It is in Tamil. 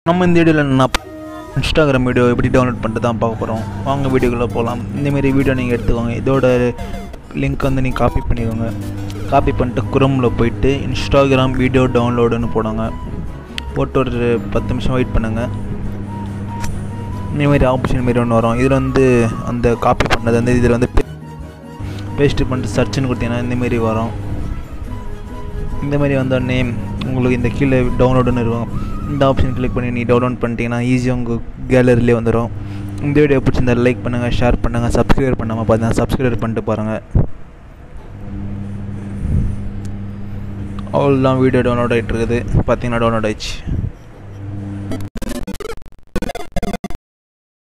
நம்ம இந்த வீடியோவில் நான் இன்ஸ்டாகிராம் வீடியோ எப்படி டவுன்லோட் பண்ணிட்டு தான் பார்க்க போகிறோம் வாங்க வீடியோக்குள்ளே போகலாம் இந்தமாரி வீடியோ நீங்கள் எடுத்துக்கோங்க இதோட லிங்க் வந்து நீங்கள் காப்பி பண்ணிக்கோங்க காப்பி பண்ணிட்டு குரோமில் போயிட்டு இன்ஸ்டாகிராம் வீடியோ டவுன்லோடுன்னு போடுங்க போட்டு ஒரு பத்து நிமிஷம் வெயிட் பண்ணுங்கள் இந்தமாரி ஆப்ஷன் மாரி ஒன்று வரும் இதில் வந்து அந்த காப்பி பண்ணது வந்து இதில் வந்து பேஸ்ட்டு பண்ணிட்டு சர்ச்சுன்னு கொடுத்தீங்கன்னா இந்தமாரி வரும் இந்த மாதிரி வந்தோடனே உங்களுக்கு இந்த கீழே டவுன்லோடுன்னு இருக்கும் இந்த ஆப்ஷன் கிளிக் பண்ணி நீ டவுன்லோட் பண்ணிட்டீங்கன்னா ஈஸியாக உங்கள் கேலரிலே வந்துடும் இந்த வீடியோ பிடிச்சிருந்தா லைக் பண்ணுங்கள் ஷேர் பண்ணுங்கள் சப்ஸ்கிரைப் பண்ணாமல் பார்த்தீங்கன்னா சப்ஸ்கிரைப் பண்ணிட்டு பாருங்கள் அவ்வளோதான் வீடியோ டவுன்லோட் ஆகிட்டு இருக்குது பார்த்தீங்கன்னா டவுன்லோட் ஆயிடுச்சு